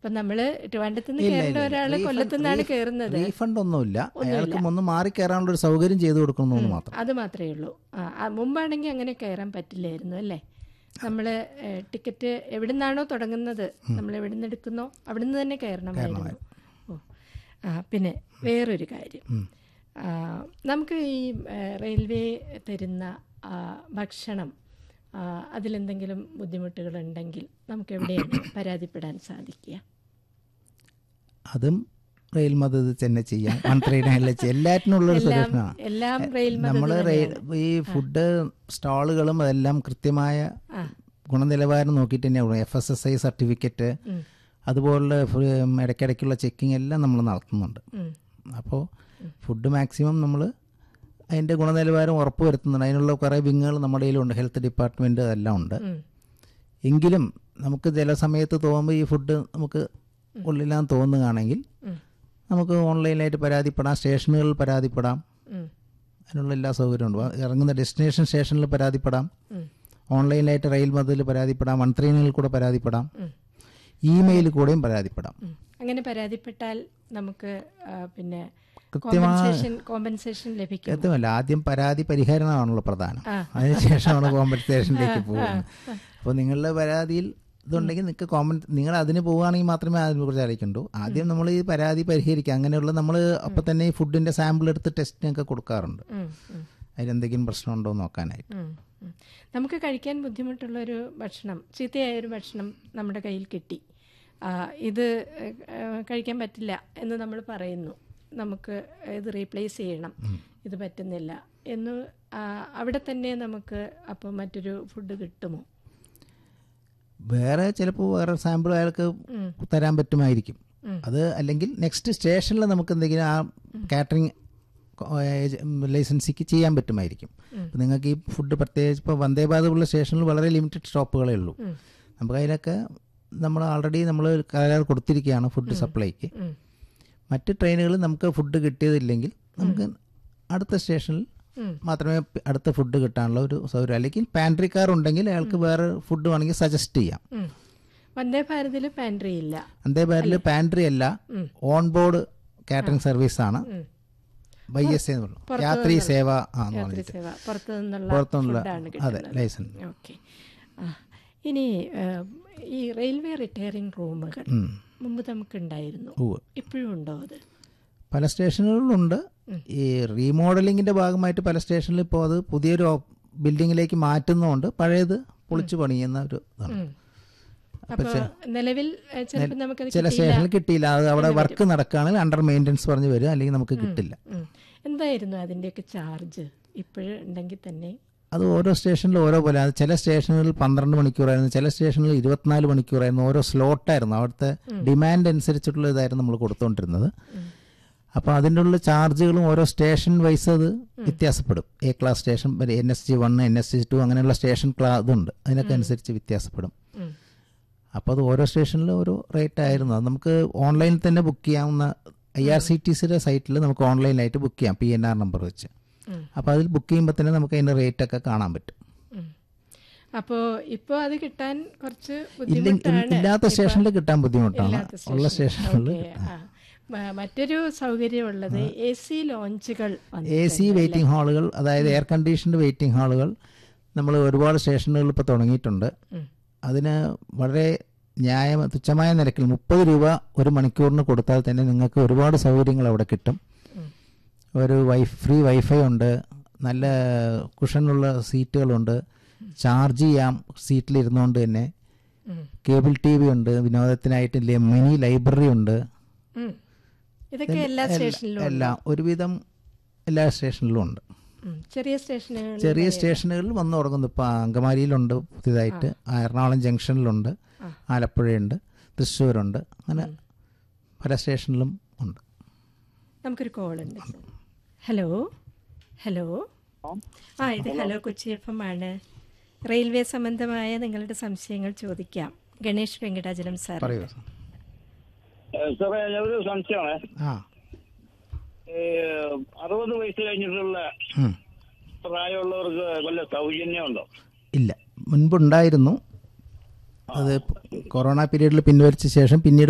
ഇപ്പൊ നമ്മള് ട്രിവാൻഡ്രത്ത് നിന്ന് കയറേണ്ട ഒരാള് കൊല്ലത്തു നിന്നാണ് കയറുന്നത് റീഫണ്ട് ഒന്നുമില്ല അയാൾക്ക് ഒന്ന് മാറി കയറാനുള്ള ഒരു സൗകര്യം ചെയ്തു കൊടുക്കുന്നു മാത്രം അത് മാത്രമേ ഉള്ളൂ ആ ആ, മുമ്പാണെങ്കിൽ അങ്ങനെ കയറാൻ പറ്റില്ലായിരുന്നു അല്ലേ നമ്മൾ ടിക്കറ്റ് എവിടെ നിന്നാണോ തുടങ്ങുന്നത് നമ്മൾ എവിടെ നിന്ന് എടുക്കുന്നോ അവിടെ നിന്ന് തന്നെ കയറണമായിരുന്നു ഓ ആ പിന്നെ വേറൊരു കാര്യം ആ, നമുക്ക് ഈ ആ, റെയിൽവേ തരുന്ന ആ, ഭക്ഷണം ആ, അതിലെന്തെങ്കിലും ബുദ്ധിമുട്ടുകളുണ്ടെങ്കിൽ നമുക്ക് എവിടെയാണ് പരാതിപ്പെടാൻ സാധിക്കുക അതും റെയിൽ മദത് തന്നെ ചെയ്യാം വൺ ത്രീ നയനിലെ എല്ലാറ്റിനും ഉള്ളൊരു എല്ലാം സൊല്യൂഷനാണ് എല്ലാം റെയിൽ മദത് നമ്മൾ ഈ ഫുഡ് സ്റ്റാളുകളും അതെല്ലാം കൃത്യമായ ഗുണനിലവാരം നോക്കിയിട്ട് തന്നെയാണ് F S S I certificate അതുപോലുള്ള ഫു- ഇടയ്ക്കിടയ്ക്കുള്ള ചെക്കിംഗ് എല്ലാം നമ്മൾ നടത്തുന്നുണ്ട് ഉം. അപ്പോൾ ഫുഡ് മാക്സിമം നമ്മൾ അതിൻ്റെ ഗുണനിലവാരം ഉറപ്പ് വരുത്തുന്നുണ്ട് അതിനുള്ള കുറേ വിങ്ങുകൾ നമ്മുടെ കയ്യിലുണ്ട് ഹെൽത്ത് ഡിപ്പാർട്ട്മെൻറ്റ് അതെല്ലാം ഉണ്ട് ഉം. എങ്കിലും നമുക്ക് ചില സമയത്ത് തോന്നുമ്പോൾ ഈ ഫുഡ് നമുക്ക് ഉള്ളിലാന്ന് തോന്നുകയാണെങ്കിൽ ഉം. നമുക്ക് ഓൺലൈനായിട്ട് പരാതിപ്പെടാം സ്റ്റേഷനുകളിൽ പരാതിപ്പെടാം ഉം. അതിനുള്ള എല്ലാ സൗകര്യമുണ്ട് വ- ഇറങ്ങുന്ന ഡെസ്റ്റിനേഷൻ സ്റ്റേഷനിൽ പരാതിപ്പെടാം ഉം. ഓൺലൈനായിട്ട് റെയിൽ മതിൽ പരാതിപ്പെടാം വൺ ത്രീ നയനിൽ കൂടെ പരാതിപ്പെടാം ഉം. ഇമെയിൽ കൂടെയും പരാതിപ്പെടാം ഉം. അങ്ങനെ പരാതിപ്പെട്ടാൽ നമുക്ക് ആ, പിന്നെ കൃത്യമായ കോമ്പൻസേഷൻ കോമ്പൻസേഷൻ ലഭിക്കും കൃത്യമല്ല ആദ്യം പരാതി പരിഹാരമാണല്ലോ പ്രധാനം ആ. അതിനുശേഷമാണ് കോമ്പൻസേഷനിലേക്ക് പോകുന്നത് അപ്പോൾ നിങ്ങളുടെ പരാതിയിൽ ഇതുണ്ടെങ്കിൽ നിങ്ങൾക്ക് കോമൻ നിങ്ങൾ അതിന് പോവുകയാണെങ്കിൽ മാത്രമേ അതിനെക്കുറിച്ച് അറിയിക്കണ്ടൂ ആദ്യം നമ്മൾ ഈ പരാതി പരിഹരിക്കുക അങ്ങനെയുള്ള നമ്മൾ അപ്പം തന്നെ ഈ ഫുഡിൻ്റെ സാമ്പിൾ എടുത്ത് ടെസ്റ്റിനൊക്കെ കൊടുക്കാറുണ്ട് ഉം, ഉം, അതിലെന്തെങ്കിലും പ്രശ്നമുണ്ടോ എന്ന് നോക്കാനായിട്ട് ഉം, ഉം. നമുക്ക് കഴിക്കാൻ ബുദ്ധിമുട്ടുള്ള ഒരു ഭക്ഷണം ചീത്തയായ ഒരു ഭക്ഷണം നമ്മുടെ കയ്യിൽ കിട്ടി ആ, ഇത് ഏഹ്, കഴിക്കാൻ പറ്റില്ല എന്ന് നമ്മൾ പറയുന്നു നമുക്ക് ഇത് റീപ്ലേസ് ചെയ്യണം ഇത് പറ്റുന്നില്ല എന്ന് ആ, അവിടെ തന്നെ നമുക്ക് അപ്പോൾ മറ്റൊരു ഫുഡ് കിട്ടുമോ വേറെ ചിലപ്പോൾ വേറെ സാമ്പിൾ അയാൾക്ക് ഉം. തരാൻ പറ്റുമായിരിക്കും ഉം. അത് അല്ലെങ്കിൽ നെക്സ്റ്റ് സ്റ്റേഷനിൽ നമുക്ക് എന്തെങ്കിലും ആ കാറ്ററിംഗ് ലൈസൻസിക്ക് ചെയ്യാൻ പറ്റുമായിരിക്കും ഇപ്പം നിങ്ങൾക്ക് ഈ ഫുഡ് പ്രത്യേകിച്ച് ഇപ്പോൾ വന്ദേ ഭാരതുള്ള സ്റ്റേഷനിൽ വളരെ ലിമിറ്റഡ് സ്റ്റോപ്പുകളേ ഉള്ളൂ ഉം. നമുക്ക് അതിനൊക്കെ നമ്മൾ ആൾറെഡി നമ്മൾ കരാർ കൊടുത്തിരിക്കുകയാണ് ഫുഡ് സപ്ലൈക്ക് ഉം. മറ്റ് ട്രെയിനുകളിൽ നമുക്ക് ഫുഡ് കിട്ടിയതില്ലെങ്കിൽ നമുക്ക് അടുത്ത സ്റ്റേഷനിൽ ഉം. മാത്രമേ പ് അടുത്ത ഫുഡ് കിട്ടാനുള്ള ഒരു സൗകര്യം അല്ലെങ്കിൽ പാൻട്രി കാർ ഉണ്ടെങ്കിൽ അയാൾക്ക് വേറെ ഫുഡ് വേണമെങ്കിൽ സജസ്റ്റ് ചെയ്യാം ഉം. വന്ദേ ഭാരതിൽ പാൻട്രി ഇല്ല വന്ദേ ഭാരതിൽ പാൻട്രി അല്ല ഓൺ ബോർഡ് കാറ്ററിംഗ് സർവീസ് ആണ് ഉം. വൈ എസ് എന്ന് പറഞ്ഞു യാത്രി സേവ ആ എന്ന് യാത്രി പറഞ്ഞിട്ട് സേവ പുറത്തു നിന്നുള്ള പുറത്തുനിന്നുള്ള ഫുഡാണ് അതെ കിട്ടുന്നത് ലൈസൻസ് ഓക്കെ ഇനി ആ, ഈ റെയിൽവേ റിട്ടയറിംഗ് റൂമുകൾ മുമ്പ് നമുക്ക് ഉണ്ടായിരുന്നു ഉവ്വ്. ഇപ്പോഴും ഉണ്ടോ അത് പല സ്റ്റേഷനുകളിലുണ്ട് ഈ റീമോഡലിങ്ങിന്റെ ഭാഗമായിട്ട് പല സ്റ്റേഷനിൽ ഇപ്പോൾ അത് പുതിയൊരു ബിൽഡിങ്ങിലേക്ക് മാറ്റുന്നതുകൊണ്ട് പഴയത് പൊളിച്ചു പണിയുന്ന ഒരു ഇതാണ് ഉം. അപ്പൊ നിലവിൽ ചിലപ്പോൾ നമുക്കത് ചില സ്റ്റേഷനിൽ കിട്ടിയില്ല അത് അവിടെ വർക്ക് നടക്കുകയാണെങ്കിൽ അണ്ടർ മെയിൻ്റനൻസ് പറഞ്ഞ് വരും അല്ലെങ്കിൽ നമുക്ക് കിട്ടില്ല ഉം. എന്തായിരുന്നു അതിൻ്റെയൊക്കെ ചാർജ് ഇപ്പോഴും ഉണ്ടെങ്കിൽ തന്നെ അത് ഓരോ സ്റ്റേഷനിലും ഓരോ പോലെ അത് ചില സ്റ്റേഷനുകളിൽ പന്ത്രണ്ട് മണിക്കൂറായിരുന്നു ചില സ്റ്റേഷനിൽ ഇരുപത്തിനാല് മണിക്കൂറായിരുന്നു ഓരോ സ്ലോട്ടായിരുന്നു അവിടുത്തെ ഡിമാൻഡ് അനുസരിച്ചിട്ടുള്ള ഇതായിരുന്നു നമ്മൾ കൊടുത്തുകൊണ്ടിരുന്നത് അപ്പോൾ അതിൻ്റെ ഉള്ള ചാർജുകളും ഓരോ സ്റ്റേഷൻ വൈസ് അത് വ്യത്യാസപ്പെടും A class station N S G one N S G two അങ്ങനെയുള്ള സ്റ്റേഷൻ ക്ലാ ഇതുണ്ട് അതിനൊക്കെ അനുസരിച്ച് വ്യത്യാസപ്പെടും ഉം. അപ്പോൾ അത് ഓരോ സ്റ്റേഷനിലും ഓരോ റേറ്റ് ആയിരുന്നു അത് നമുക്ക് ഓൺലൈനിൽ തന്നെ ബുക്ക് ചെയ്യാവുന്ന ഐ ആർ സി ടി സിയുടെ സൈറ്റിൽ നമുക്ക് ഓൺലൈനായിട്ട് ബുക്ക് ചെയ്യാം പി എൻ ആർ നമ്പർ വെച്ച് ഉം. അപ്പോൾ അതിൽ ബുക്ക് ചെയ്യുമ്പോൾ തന്നെ നമുക്ക് അതിൻ്റെ റേറ്റ് ഒക്കെ കാണാൻ പറ്റും ഉം. അപ്പോ ഇപ്പോ അത് കിട്ടാൻ കുറച്ച് ഇല്ല ബുദ്ധിമുട്ടാണ് ഇല്ലാത്ത സ്റ്റേഷനിൽ കിട്ടാൻ ബുദ്ധിമുട്ടാണ് ഇല്ലാത്ത ഉള്ള സ്റ്റേഷൻ. സ്റ്റേഷനുകളിൽ ഓക്കേ, ആ. മ- മറ്റൊരു സൗകര്യമുള്ളത് എ സി ലോഞ്ചുകൾ എ സി വെയിറ്റിംഗ് ഹാളുകൾ അതായത് എയർ കണ്ടീഷൻഡ് വെയിറ്റിംഗ് ഹാളുകൾ നമ്മൾ ഒരുപാട് സ്റ്റേഷനുകളിൽ ഇപ്പോൾ തുടങ്ങിയിട്ടുണ്ട് ഉം. അതിന് വളരെ ന്യായ തുച്ഛമായ നിരക്കിൽ മുപ്പത് രൂപ ഒരു മണിക്കൂറിന് കൊടുത്താൽ തന്നെ നിങ്ങൾക്ക് ഒരുപാട് സൗകര്യങ്ങൾ അവിടെ കിട്ടും ഉം. ഒരു വൈ ഫ്രീ വൈഫൈ ഉണ്ട് നല്ല കുഷനുള്ള സീറ്റുകളുണ്ട് ചാർജ് ചെയ്യാം സീറ്റിൽ ഇരുന്നുകൊണ്ട് തന്നെ ഉം. കേബിൾ ടി വി ഉണ്ട് വിനോദത്തിനായിട്ട് ലെ- മിനി ലൈബ്രറി ഉണ്ട് ഉം. ഇതൊക്കെ എല്ലാ സ്റ്റേഷനിലും എല്ലാം ഒരുവിധം എല്ലാ സ്റ്റേഷനിലും ഉണ്ട് ഉം. ചെറിയ സ്റ്റേഷനുകൾ ചെറിയ സ്റ്റേഷനുകളിൽ വന്നു തുടങ്ങുന്നു ഇപ്പോൾ അങ്കമാലിയിലുണ്ട് പുതിയതായിട്ട് ആ, എറണാകുളം ജംഗ്ഷനിലുണ്ട് ആലപ്പുഴയുണ്ട് തൃശ്ശൂരുണ്ട് അങ്ങനെ പല സ്റ്റേഷനിലും ഉണ്ട് നമുക്കൊരു കോൾ ഉണ്ട് ഹലോ ഹലോ ആ ഇത് ഹലോ കൊച്ചി എഫ് എം ആണ് റെയിൽവേ സംബന്ധമായ നിങ്ങളുടെ സംശയങ്ങൾ ചോദിക്കാം ഗണേഷ് വെങ്കടാചലം സാർ പറയൂ ഏഹ് സാറേ ഒരു സംശയമാണ് ആ ഏഹ് അറുപത് വയസ്സ് കഴിഞ്ഞിട്ടുള്ള ഉം. പ്രായമുള്ളവർക്ക് വല്ല സൗജന്യമുണ്ടോ ഇല്ല മുൻപുണ്ടായിരുന്നു അത് കൊറോണ പീരീഡിൽ പിൻവലിച്ച ശേഷം പിന്നീട്